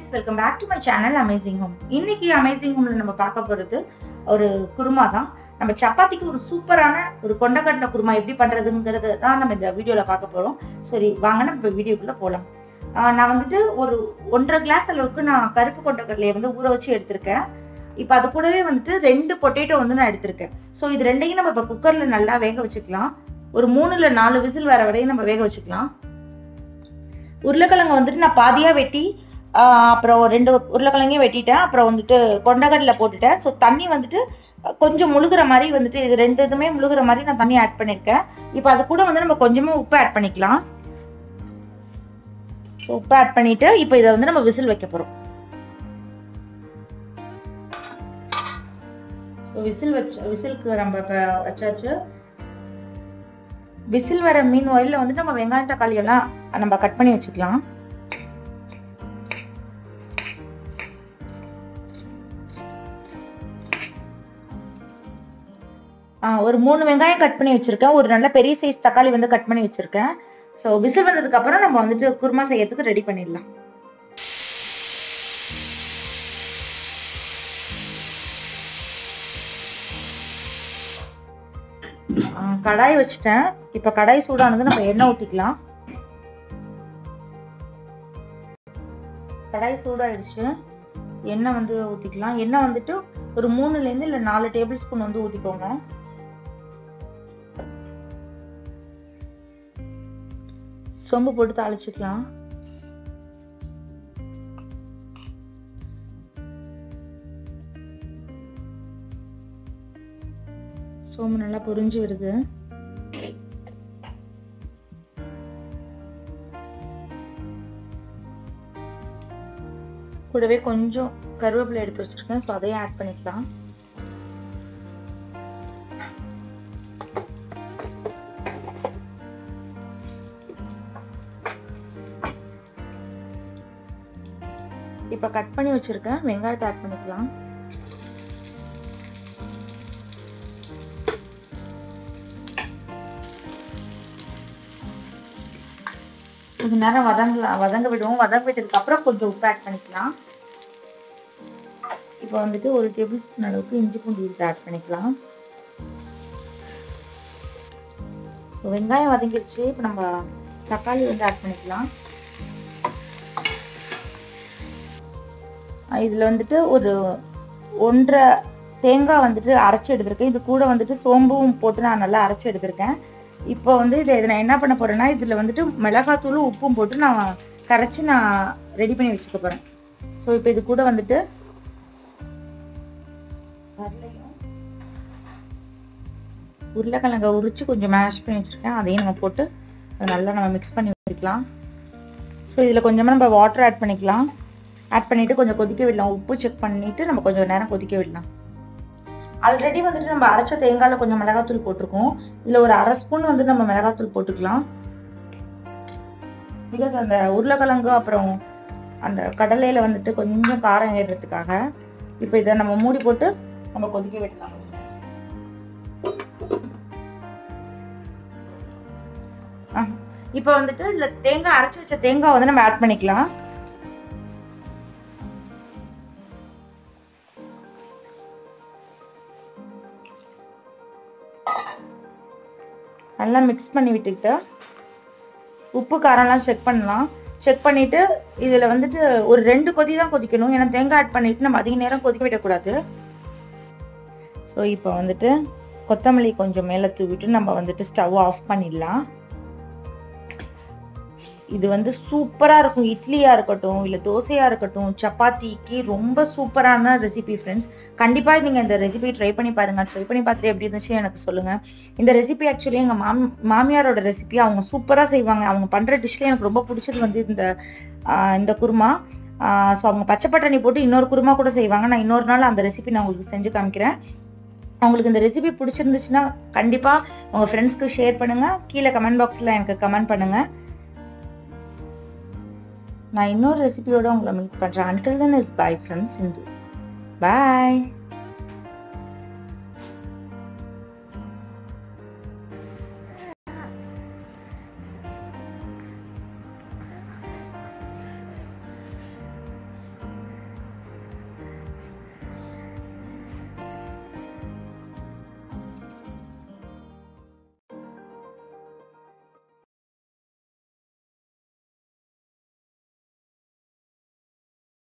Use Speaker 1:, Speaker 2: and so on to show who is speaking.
Speaker 1: friends welcome back to my channel amazing home இன்னைக்கு amazing ஹோம்ல நம்ம பார்க்க போறது ஒரு குருமா தான் நம்ம சப்பாத்திக்கு ஒரு சூப்பரான ஒரு கொண்டக்கடலை குருமா எப்படி பண்றதுங்கிறது தான் நம்ம இந்த வீடியோல பார்க்க போறோம் சரி வாங்க நம்ம இப்போ வீடியோக்குள்ள போகலாம் ஆஹ் நான் வந்துட்டு ஒரு ஒன்றரை கிளாஸ் அளவுக்கு நான் கருப்பு கொண்டக்கடலையை வந்து ஊற வச்சு எடுத்திருக்கேன் இப்போ அது கூடவே வந்துட்டு ரெண்டு பொட்டேட்டோ வந்து நான் எடுத்திருக்கேன் ஸோ இது ரெண்டையும் நம்ம இப்போ குக்கர்ல நல்லா வேக வச்சுக்கலாம் ஒரு மூணு இல்ல நாலு விசில் வர வரையும் நம்ம வேக வச்சுக்கலாம் உருளைக்கிழங்கு வந்துட்டு நான் பாதியா வெட்டி ஆஹ் அப்புறம் ரெண்டு உருளைக்கிழங்கையும் வெட்டிட்டேன் அப்புறம் வந்துட்டு கொண்டக்கடலை போட்டுட்டேன் ஸோ தண்ணி வந்துட்டு கொஞ்சம் முழுகிற மாதிரி வந்துட்டு இது ரெண்டு இதுமே முழுகிற மாதிரி நான் தண்ணி ஆட் பண்ணிருக்கேன் இப்போ அது கூட வந்து நம்ம கொஞ்சமா உப்பு ஆட் பண்ணிக்கலாம் ஸோ உப்பு ஆட் பண்ணிட்டு இப்போ இதை வந்து நம்ம விசில் வைக்க போறோம் ஸோ விசில் வச்ச விசிலுக்கு நம்ம இப்போ வச்சாச்சு விசில் வர மீன் ஆயிலில் வந்து நம்ம வெங்காயம் தக்காளி எல்லாம் நம்ம கட் பண்ணி வச்சுக்கலாம் ஒரு மூணு வெங்காயம் கட் பண்ணி வச்சிருக்கேன் ஒரு நல்ல பெரிய சைஸ் தக்காளி வந்து கட் பண்ணி வச்சிருக்கேன் ஸோ விசில் வந்ததுக்கு அப்புறம் நம்ம வந்துட்டு குருமா செய்யறதுக்கு ரெடி பண்ணிடலாம் கடாய் வச்சுட்டேன் இப்ப கடாய் சூடானது நம்ம எண்ணெய் ஊத்திக்கலாம் கடாய் சூடாயிடுச்சு எண்ணெய் வந்து ஊத்திக்கலாம் எண்ணெய் வந்துட்டு ஒரு மூணுல இருந்து இல்ல நாலு டேபிள் ஸ்பூன் வந்து ஊத்திக்கோங்க சொம்பு போட்டு தாளிச்சுக்கலாம் சோம்பு நல்லா பொரிஞ்சு வருது கூடவே கொஞ்சம் கருவேப்பிலை எடுத்து வச்சிருக்கேன் ஸோ அதையும் ஆட் பண்ணிக்கலாம் இப்போ கட் பண்ணி வச்சிருக்கேன் வெங்காயத்தை ஆட் பண்ணிக்கலாம் கொஞ்ச நேரம் வதங்கலாம் வதங்க விடுவோம் வதங்க விட்டதுக்கு அப்புறம் கொஞ்சம் உப்பு ஆட் பண்ணிக்கலாம் இப்போ வந்துட்டு ஒரு டேபிள் ஸ்பூன் அளவுக்கு இஞ்சி பூண்டு விழுத்து ஆட் பண்ணிக்கலாம் ஸோ வெங்காயம் வதங்கிடுச்சு இப்போ நம்ம தக்காளி வந்து ஆட் பண்ணிக்கலாம் இதில் வந்துட்டு ஒரு ஒன்றரை தேங்காய் வந்துட்டு அரைச்சி எடுத்திருக்கேன் இது கூட வந்துட்டு சோம்பும் போட்டு நான் நல்லா அரைச்சி எடுத்திருக்கேன் இப்போ வந்து இதை நான் என்ன பண்ண போறேன்னா இதுல வந்துட்டு மிளகாத்தூளும் உப்பும் போட்டு நான் கரைச்சி நான் ரெடி பண்ணி வச்சுக்க போறேன் ஸோ இப்போ இது கூட வந்துட்டு உருளைக்கிழங்க உரிச்சு கொஞ்சம் மேஷ் பண்ணி வச்சிருக்கேன் அதையும் நம்ம போட்டு நல்லா நம்ம மிக்ஸ் பண்ணி வச்சுக்கலாம் ஸோ இதில் கொஞ்சமாக நம்ம வாட்டர் ஆட் பண்ணிக்கலாம் ஆட் பண்ணிட்டு கொஞ்சம் கொதிக்க விடலாம் உப்பு செக் பண்ணிட்டு நம்ம கொஞ்சம் நேரம் கொதிக்க விடலாம் ஆல்ரெடி வந்துட்டு நம்ம அரைச்ச தேங்காயில் கொஞ்சம் மிளகாத்தூள் போட்டிருக்கோம் இதில் ஒரு அரை ஸ்பூன் வந்து நம்ம மிளகாத்தூள் போட்டுக்கலாம் பிகாஸ் அந்த உருளைக்கிழங்கு அப்புறம் அந்த கடலையில வந்துட்டு கொஞ்சம் காரம் ஏறுறதுக்காக இப்போ இதை நம்ம மூடி போட்டு நம்ம கொதிக்க விடலாம் இப்போ வந்துட்டு இதுல தேங்காய் அரைச்சி வச்ச தேங்காய் வந்து நம்ம ஆட் பண்ணிக்கலாம் நல்லா மிக்ஸ் பண்ணி விட்டுக்கிட்டு உப்பு காரம்லாம் செக் பண்ணலாம் செக் பண்ணிட்டு இதில் வந்துட்டு ஒரு ரெண்டு கொதி தான் கொதிக்கணும் ஏன்னா தேங்காய் ஆட் பண்ணிட்டு நம்ம அதிக நேரம் கொதிக்க விடக்கூடாது ஸோ இப்போ வந்துட்டு கொத்தமல்லி கொஞ்சம் மேலே தூவிட்டு நம்ம வந்துட்டு ஸ்டவ் ஆஃப் பண்ணிடலாம் இது வந்து சூப்பரா இருக்கும் இட்லியா இருக்கட்டும் இல்ல தோசையா இருக்கட்டும் சப்பாத்திக்கு ரொம்ப சூப்பரான ரெசிபி ஃப்ரெண்ட்ஸ் கண்டிப்பா நீங்க இந்த ரெசிபி ட்ரை பண்ணி பாருங்க ட்ரை பண்ணி பார்த்துட்டு எப்படி இருந்துச்சு எனக்கு சொல்லுங்க இந்த ரெசிபி ஆக்சுவலி எங்க மாம் மாமியாரோட ரெசிபி அவங்க சூப்பரா செய்வாங்க அவங்க பண்ற டிஷ்ல எனக்கு ரொம்ப பிடிச்சது வந்து இந்த இந்த குருமா ஸோ அவங்க பச்சை பட்டாணி போட்டு இன்னொரு குருமா கூட செய்வாங்க நான் இன்னொரு நாள் அந்த ரெசிபி நான் உங்களுக்கு செஞ்சு காமிக்கிறேன் உங்களுக்கு இந்த ரெசிபி பிடிச்சிருந்துச்சுன்னா கண்டிப்பா உங்க ஃப்ரெண்ட்ஸ்க்கு ஷேர் பண்ணுங்க கீழே கமெண்ட் பாக்ஸ்ல எனக்கு கமெண்ட் பண்ணுங்க நான் இன்னொரு ரெசிபியோட உங்களை மீட் பண்ணுறேன் until then is bye from Sindhu bye